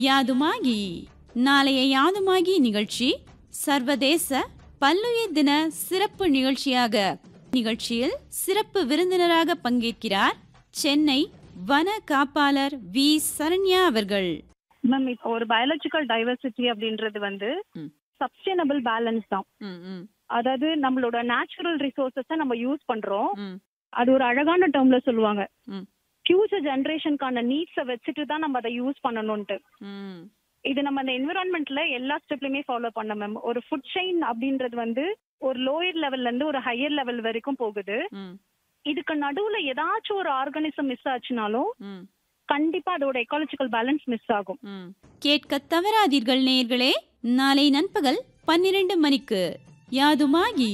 யாதுமாகி நாளைய யாதுமாகி நிகழ்ச்சி சர்வதேச பல்லுயிர் தின சிறப்பு நிகழ்ச்சியாக நிகழ்ச்சியில் சிறப்பு விருந்தினராக பங்கேற்கிறார் சென்னை வன காப்பாளர் வி சரண்யா அவர்கள் மேம் இப்போ ஒரு பயாலஜிக்கல் டைவர்சிட்டி அப்படின்றது வந்து ம். சஸ்டைனபிள் பேலன்ஸ் தான் அதாவது நம்மளோட நேச்சுரல் ரிசோர்சஸை நம்ம யூஸ் பண்றோம் அது ஒரு அழகான டேர்ம்ல சொல்லுவாங்க ம். ஃபியூச்சர் ஜெனரேஷனுக்கான நீட்ஸை வச்சுட்டு தான் நம்ம அதை யூஸ் பண்ணணும்ட்டு இது நம்ம அந்த என்விரான்மெண்ட்ல எல்லா ஸ்டெப்லயுமே ஃபாலோ பண்ண மேம் ஒரு ஃபுட் செயின் அப்படின்றது வந்து ஒரு லோயர் லெவல்ல இருந்து ஒரு ஹையர் லெவல் வரைக்கும் போகுது இதுக்கு நடுவுல ஏதாச்சும் ஒரு ஆர்கானிசம் மிஸ் ஆச்சுனாலும் கண்டிப்பா அதோட எக்காலஜிக்கல் பேலன்ஸ் மிஸ் ஆகும் கேட்க தவறாதீர்கள் நேயர்களே நாளை நண்பகல் பன்னிரண்டு மணிக்கு யாதுமாகி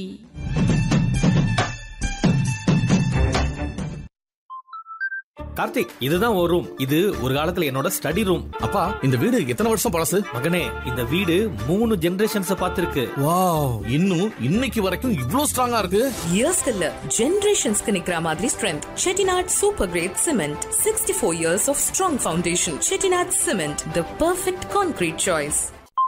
கார்த்திக் இதுதான் ஒரு ரூம் இது ஒரு காலத்துல என்னோட ஸ்டடி ரூம் அப்பா இந்த வீடு எத்தனை வருஷம் பழசு மகனே இந்த வீடு மூணு ஜெனரேஷன்ஸ் பார்த்திருக்கு வாவ் இன்னும் இன்னைக்கு வரைக்கும் இவ்ளோ ஸ்ட்ராங்கா இருக்கு இயர்ஸ்க்கு இல்ல ஜெனரேஷன்ஸ்க்கு நிக்கிற மாதிரி strength Chettinad super grade cement sixty four years of strong foundation Chettinad cement the perfect concrete choice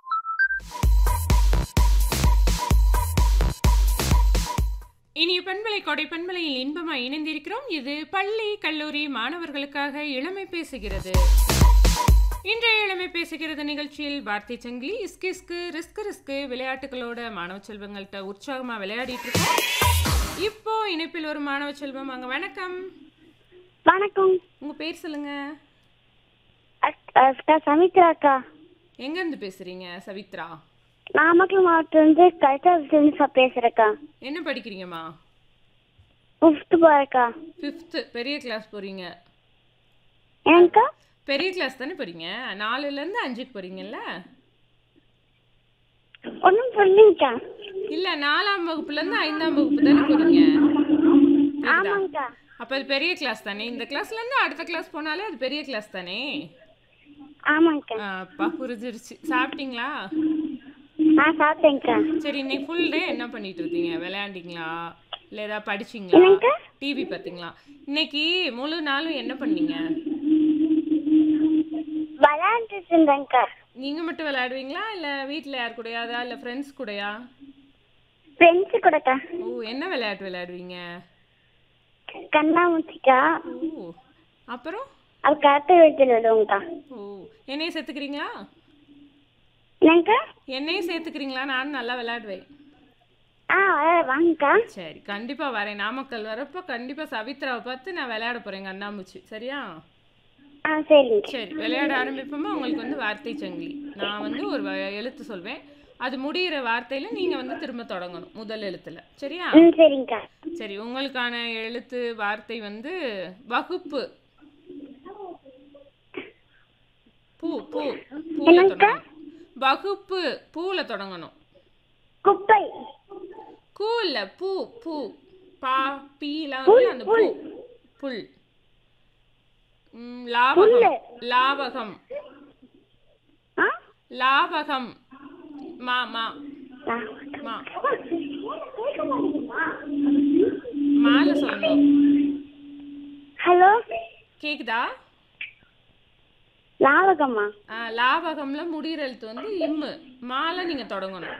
இனிய பண்பலை கொடை பண்பலையில் இன்பமாய் இணைந்திருக்கிறோம் இது பள்ளி கல்லூரி மாணவர்களுக்காக இளமை பேசுகிறது இன்றைய இளமை பேசுகிறது நிகழ்ச்சியில் வார்த்தை சங்கிலி இஸ்கு இஸ்கு ரிஸ்க் ரிஸ்க் விளையாட்டுகளோட மாணவ செல்வங்கள்ட்ட உற்சாகமா விளையாடிட்டு இருக்கோம் இப்போ இணைப்பில் ஒரு மாணவ செல்வம் அங்க வணக்கம் வணக்கம் உங்க பேர் சொல்லுங்க அக்- அக்கா சமித்ரா அக்கா எங்க இருந்து பேசுறீங்க சவித்ரா நாமக்கல் மாவட்டம் வந்து கல்ச்சர் பேசுறேக்கா என்ன படிக்கிறீங்கம்மா ஃபிஃப்த் போறேக்கா ஃபிஃப்த்து பெரிய கிளாஸ் போறீங்க ஏங்கக்கா பெரிய கிளாஸ் தானே போறீங்க நாலுல இருந்து அஞ்சுக்கு போறீங்கல்ல ஒன்றும் புரியலங்கக்கா இல்ல நாலாம் வகுப்புல இருந்து ஐந்தாம் வகுப்பு தானே போறீங்க கேக்குதா? ஆமாங்கக்கா அப்ப அது பெரிய கிளாஸ் தானே இந்த கிளாஸ்ல இருந்து அடுத்த கிளாஸ் போனாலே அது பெரிய கிளாஸ் தானே ஆமாங்கக்கா ஆ, அப்பா புரிஞ்சிருச்சு சாப்பிட்டீங்களா நான் சாப்பிட்டேங்கக்கா சரி இன்னைக்கு ஃபுல் டே என்ன பண்ணிட்டு இருந்தீங்க விளையாண்டீங்களா இல்ல ஏதாவது படிச்சீங்களா என்னங்கக்கா? டிவி பார்த்தீங்களா இன்னைக்கு முழு நாளும் என்ன பண்ணீங்க விளையாண்டுட்டு இருந்தேங்கக்கா நீங்க மட்டும் விளையாடுவீங்களா இல்ல வீட்ல யார் கூடயாதா இல்ல ஃப்ரெண்ட்ஸ் கூடயா ஃப்ரெண்ட்ஸு கூடக்கா ஓ என்ன விளையாட்டு விளையாடுவீங்க கண்ணாமூச்சிக்கா ஓ அப்புறம் அது கரெக்டு வீட்டில் விடுவோங்கக்கா ஓ என்னையும் சேர்த்துக்கிறீங்களா என்னங்கக்கா என்னையும் சேர்த்துக்கிறீங்களா நானும் நல்லா விளையாடுவேன் ஆ வர வாங்கக்கா சரி கண்டிப்பா வரேன் நாமக்கல் வரப்போ கண்டிப்பா சவித்ராவை பார்த்து நான் விளையாட போறேன் எங்க அண்ணாமூச்சி சரியா ஆ சரிங்க சரி விளையாட ஆரம்பிப்போமா உங்களுக்கு வந்து வார்த்தை சங்கிலி நான் வந்து ஒரு வ- எழுத்து சொல்வேன் அது முடியிற வார்த்தையில நீங்க வந்து திரும்ப தொடங்கணும் முதல் எழுத்துல சரியா ம் சரிங்கக்கா சரி உங்களுக்கான எழுத்து வார்த்தை வந்து வகுப்பு பூ பூ பூல என்னங்கக்கா? தொடங்கணும் வகுப்பு பூல தொடங்கணும் குப்பை கூ இல்ல பூ பூ பா பீலாம் வரும்ல அந்த பூ புல். புல் ம், லாவகம் புல்லு. லாவகம் ஆ லாவகம் மா மா நான் மா மால சொல்லணும் ஹலோ கேக்குதா லாவகம்மா ஆ, லாவகம்ல முடிகிற எழுத்து வந்து இம்மு மால நீங்க தொடங்கணும்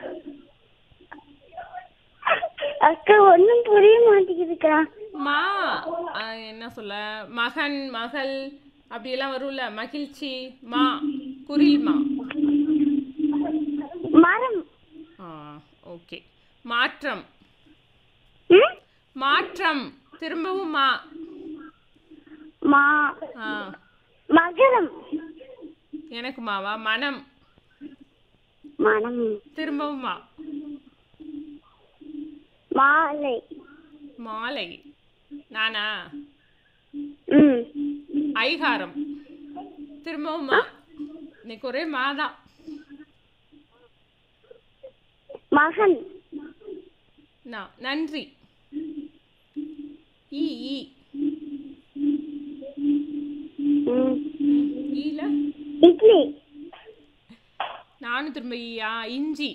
அக்கா ஒன்றும் புரிய மாட்டேங்குதுக்கா மா ஆ, என்ன சொல்ல மகன் மகள் அப்படியெல்லாம் வரும்ல மகிழ்ச்சி மா குரில் மா மரம் ஆ ஓகே மாற்றம் ம் மாற்றம் திரும்பவும் மா மா ஆ மகரம் எனக்கு மாவா மனம் மனம் திரும்பவும் மா மாலை மாலை நானா ம் ஐகாரம் திரும்பவும் மா இன்னைக்கு ஒரே மாதான் மகன் நான் நன்றி ஈ ஈ ம் ஈல இட்லி நானும் திரும்ப ஈயா இஞ்சி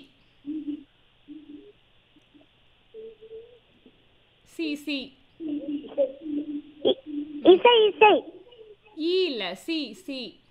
சி சி இ- இசை இசை ஈ இல்ல சி சி